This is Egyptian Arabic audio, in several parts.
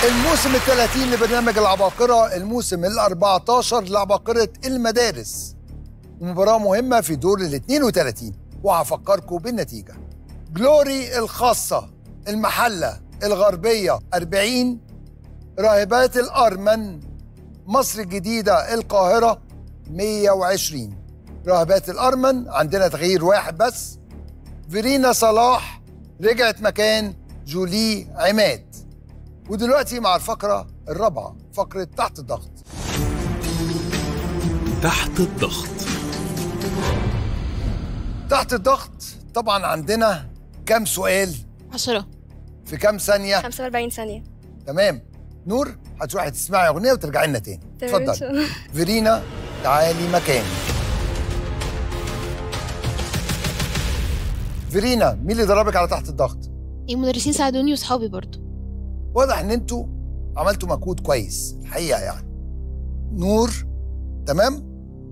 الموسم ال 30 لبرنامج العباقرة الموسم ال 14 لعباقرة المدارس ومباراة مهمة في دور ال 32 وهفكركم بالنتيجة جلوري الخاصة المحلة الغربية 40 راهبات الأرمن مصر الجديدة القاهرة 120 راهبات الأرمن عندنا تغيير واحد بس فيرينا صلاح رجعت مكان جولي عماد ودلوقتي مع الفقرة الرابعة فقرة تحت الضغط تحت الضغط تحت الضغط طبعا عندنا كام سؤال عشرة في كام ثانية 45 ثانية تمام نور هتروحي تسمعي أغنية وترجعي لنا تاني تمام، إن شاء اتفضل الله. فيرينا تعالي مكاني فيرينا مين اللي ضربك على تحت الضغط؟ المدرسين ساعدوني وصحابي برضو واضح ان انتوا عملتوا مجهود كويس الحقيقه يعني نور تمام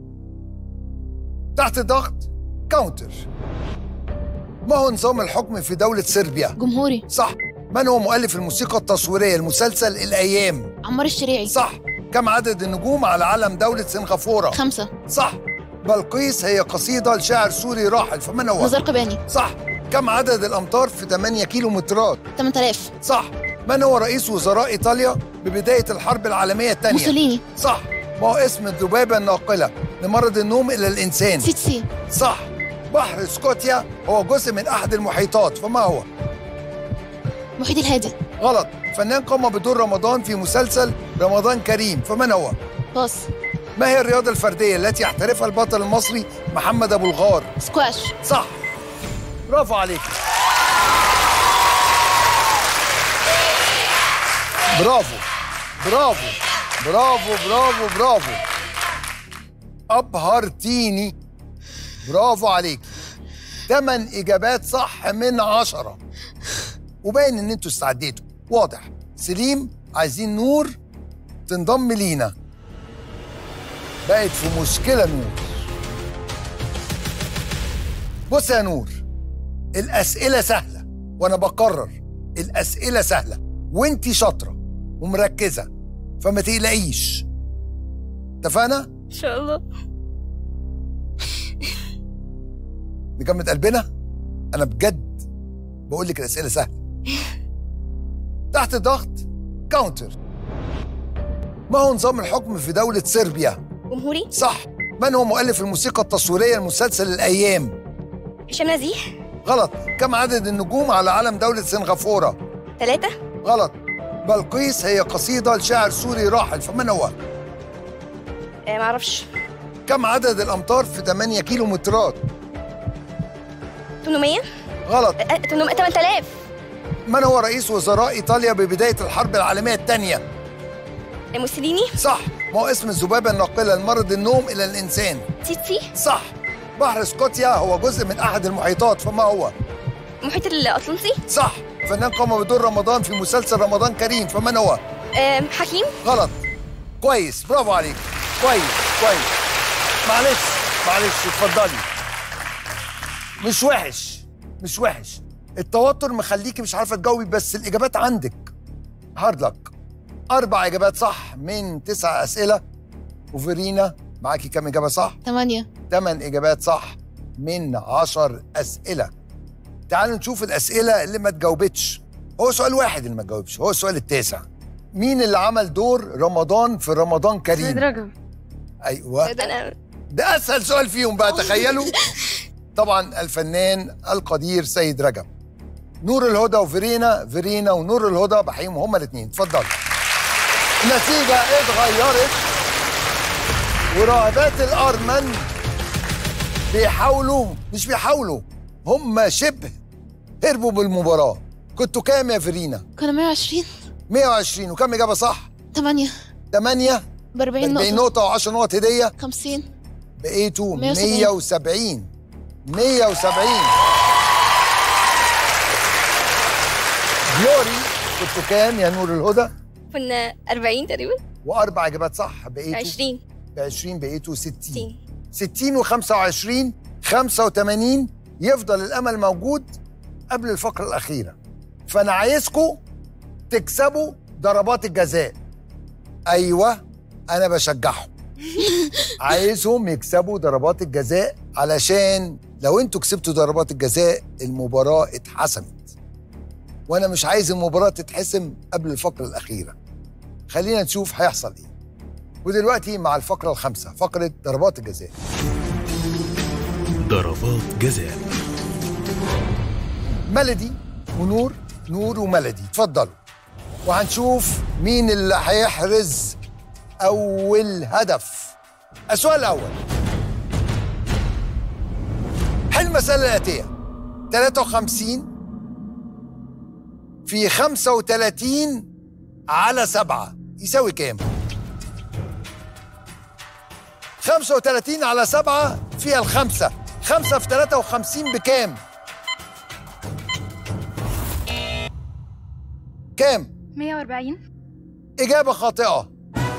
تحت الضغط كاونتر ما هو نظام الحكم في دولة صربيا؟ جمهوري صح من هو مؤلف الموسيقى التصويرية المسلسل الأيام؟ عمار الشريعي صح كم عدد النجوم على علم دولة سنغافورة؟ خمسة صح بلقيس هي قصيدة لشاعر سوري راحل فمن هو؟ نزار قباني صح كم عدد الأمتار في 8 كيلو مترات؟ 8000 صح من هو رئيس وزراء إيطاليا ببداية الحرب العالمية الثانية؟ موسوليني صح ما هو اسم الذبابة الناقلة لمرض النوم إلى الإنسان؟ سيتسي صح بحر سكوتيا هو جزء من أحد المحيطات فما هو؟ محيط الهادي غلط فنان قام بدور رمضان في مسلسل رمضان كريم فمن هو؟ باص ما هي الرياضة الفردية التي يحترفها البطل المصري محمد أبو الغار؟ سكواش صح برافو عليك برافو برافو برافو برافو برافو أبهرتيني برافو عليك تمن إجابات صح من عشرة وباين إن أنتوا استعديتوا واضح سليم عايزين نور تنضم لينا بقت في مشكلة نور بص يا نور الأسئلة سهلة وأنا بقرر الأسئلة سهلة وأنت شاطرة ومركزة فما تقلقيش اتفقنا؟ إن شاء الله نجمد قلبنا؟ أنا بجد بقول لك الأسئلة سهلة تحت ضغط كاونتر ما هو نظام الحكم في دولة صربيا؟ جمهوري صح من هو مؤلف الموسيقى التصويرية لمسلسل الأيام؟ هشام نزيه غلط كم عدد النجوم على علم دولة سنغافورة؟ ثلاثة غلط بلقيس هي قصيدة لشاعر سوري راحل فمن هو؟ آه معرفش كم عدد الأمتار في 8 كيلو مترات؟ 800 غلط آه 800 8000 من هو رئيس وزراء إيطاليا ببداية الحرب العالمية الثانية؟ آه موسوليني صح ما هو اسم الذبابة الناقلة لمرض النوم إلى الإنسان؟ تيتسي صح بحر سكوتيا هو جزء من أحد المحيطات فما هو؟ محيط الأطلنطي صح فنان قام بدور رمضان في مسلسل رمضان كريم فمن هو؟ آه حكيم غلط كويس برافو عليك كويس كويس معلش معلش اتفضلي مش وحش مش وحش التوتر مخليكي مش عارفه تجاوبي بس الاجابات عندك هارد لك اربع اجابات صح من تسع اسئله وفيرينا معاكي كام اجابه صح ثمانية ثمان اجابات صح من عشر اسئله تعالوا نشوف الاسئله اللي ما تجاوبتش هو سؤال واحد اللي ما تجاوبش هو السؤال التاسع مين اللي عمل دور رمضان في رمضان كريم رجب ايوه أنا ده اسهل سؤال فيهم بقى تخيلوا طبعا الفنان القدير سيد رجب نور الهدى وفيرينا فيرينا ونور الهدى بحيهم هما الاثنين اتفضلوا النتيجه اتغيرت وراهبات الارمن بيحاولوا مش بيحاولوا هم شبه هربوا بالمباراه كنتوا كام يا فيرينا كنا 120 120 وكم اجابه صح 8 8 ب 40 40 نقطة نقطه و10 نقط هديه 50 بقيتوا 170. 170 170 جلوري كنتوا كام يا نور الهدى؟ كنا 40 تقريبا واربع اجابات صح بقيتوا 20 ب 20 بقيتوا 60 60 60 و25 85 يفضل الامل موجود قبل الفقره الاخيره فانا عايزكم تكسبوا ضربات الجزاء ايوه انا بشجعهم عايزهم يكسبوا ضربات الجزاء علشان لو انتوا كسبتوا ضربات الجزاء المباراه اتحسمت وانا مش عايز المباراه تتحسم قبل الفقره الاخيره خلينا نشوف هيحصل ايه ودلوقتي مع الفقره الخامسه فقره ضربات الجزاء ضربات جزاء ملدي ونور نور وملدي اتفضلوا وهنشوف مين اللي هيحرز اول هدف السؤال الاول حل المساله الاتيه 53 في 35 على 7 يساوي كام 35 على 7 فيها الخمسة خمسة في 53 بكام كام 140 إجابة خاطئة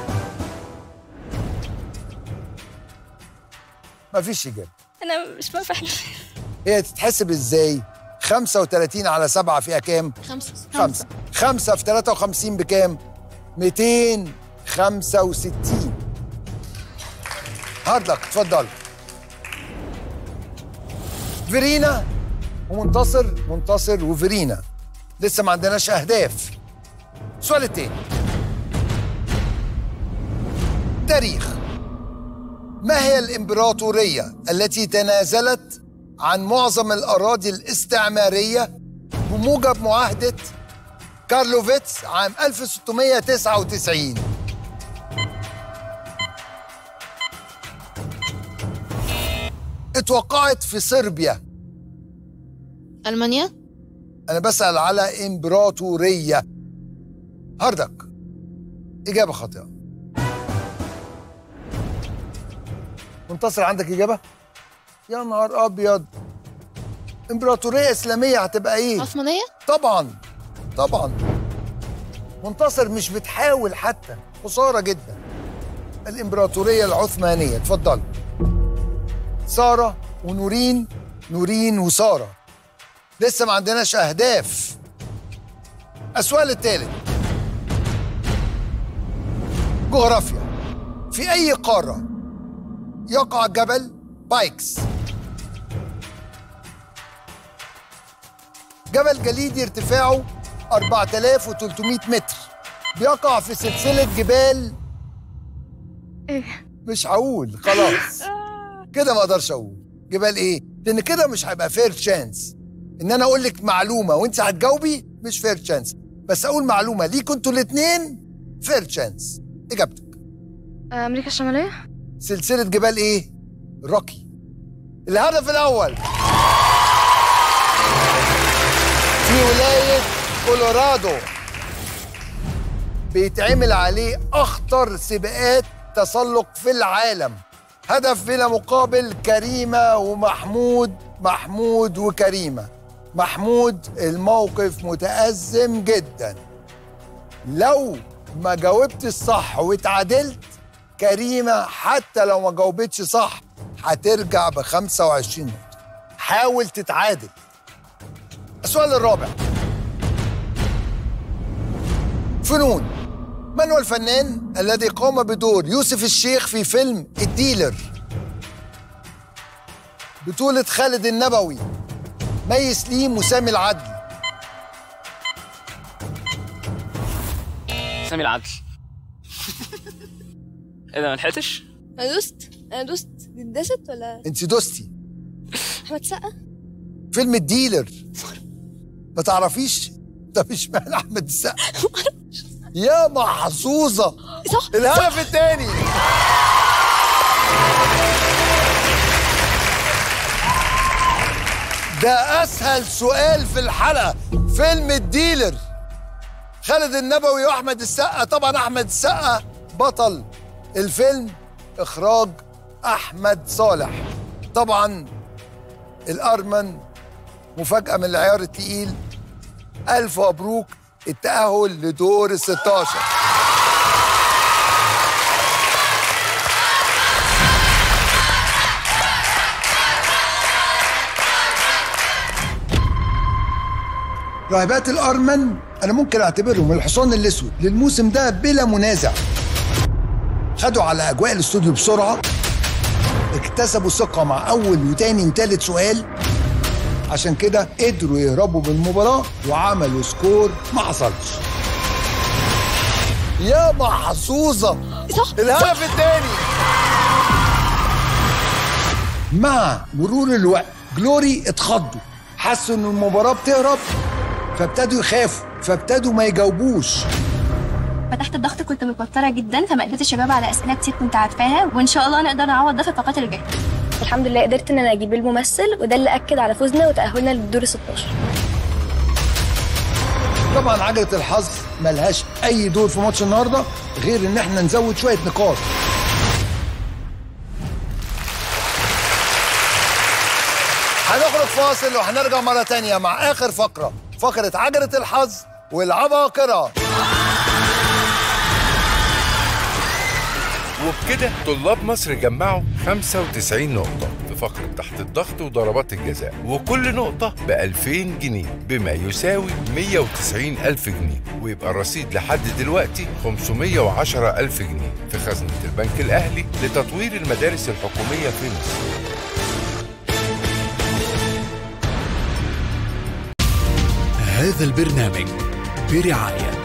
مفيش إجابة انا مش بفهم هي تتحسب إزاي 35 على 7 فيها كام خمسة خمسة خمسة في 53 بكام 265 هارد لك اتفضل فيرينا ومنتصر منتصر وفيرينا لسه ما عندناش اهداف السؤال التاني تاريخ ما هي الامبراطوريه التي تنازلت عن معظم الاراضي الاستعماريه بموجب معاهده كارلوفيتس عام 1699 اتوقعت في صربيا ألمانيا انا بسأل على امبراطورية هاردك إجابة خاطئة منتصر عندك إجابة؟ يا نهار أبيض امبراطورية إسلامية هتبقى إيه؟ عثمانية طبعا طبعا منتصر مش بتحاول حتى خسارة جدا الإمبراطورية العثمانية اتفضل سارة ونورين نورين وسارة لسه ما عندناش أهداف السؤال الثالث جغرافيا في أي قارة يقع جبل بايكس جبل جليدي ارتفاعه 4300 متر بيقع في سلسلة جبال ايه مش هقول خلاص كده ما اقدرش اقول جبال ايه لان كده مش هيبقى فير تشانس ان انا اقول لك معلومه وانت هتجاوبي مش فير تشانس بس اقول معلومه ليكوا انتوا الاثنين فير تشانس اجابتك امريكا الشماليه سلسله جبال ايه روكي الهدف الاول في ولايه كولورادو بيتعمل عليه اخطر سباقات تسلق في العالم هدف بلا مقابل كريمه ومحمود محمود وكريمه محمود الموقف متأزم جدا لو ما جاوبت الصح واتعادلت كريمه حتى لو ما جاوبتش صح هترجع ب 25 نقطه حاول تتعادل السؤال الرابع فنون من هو الفنان الذي قام بدور يوسف الشيخ في فيلم الديلر بطولة خالد النبوي مي سليم وسامي العدل سامي العدل ايه ده ما لحقتش؟ انا دوست انا دوست دي اتدست ولا انت دوستي احمد سقا فيلم الديلر ما تعرفيش طب اشمعنى احمد السقا يا محظوظه صح الهدف الثاني ده اسهل سؤال في الحلقه فيلم الديلر خالد النبوي واحمد السقا طبعا احمد السقا بطل الفيلم اخراج احمد صالح طبعا الارمن مفاجاه من العيار التقيل الف مبروك التاهل لدور ال 16 راهبات الأرمن انا ممكن اعتبرهم الحصان الاسود للموسم ده بلا منازع خدوا على اجواء الاستوديو بسرعه اكتسبوا ثقه مع اول وتاني وتالت سؤال عشان كده قدروا يهربوا من المباراه وعملوا سكور ما حصلش يا محظوظه صح الهدف الثاني مع مرور الوقت جلوري اتخضوا حسوا ان المباراه بتهرب فابتدوا يخافوا فابتدوا ما يجاوبوش فتحت الضغط كنت متوتره جدا فما قدرتش اجاوب على اسئله كتير كنت عارفاها وان شاء الله نقدر نعوض ده في الفقرات اللي جايه الحمد لله قدرت ان انا اجيب الممثل وده اللي اكد على فوزنا وتاهلنا للدور 16 طبعا عجله الحظ ملهاش اي دور في ماتش النهارده غير ان احنا نزود شويه نقاط هنخرج فاصل وهنرجع مرة تانية مع آخر فقرة فقرة عجلة الحظ والعباقرة وبكده طلاب مصر جمعوا 95 نقطة في فقرة تحت الضغط وضربات الجزاء وكل نقطة ب 2000 جنيه بما يساوي 190 ألف جنيه ويبقى الرصيد لحد دلوقتي 510 ألف جنيه في خزنة البنك الأهلي لتطوير المدارس الحكومية في مصر هذا البرنامج برعاية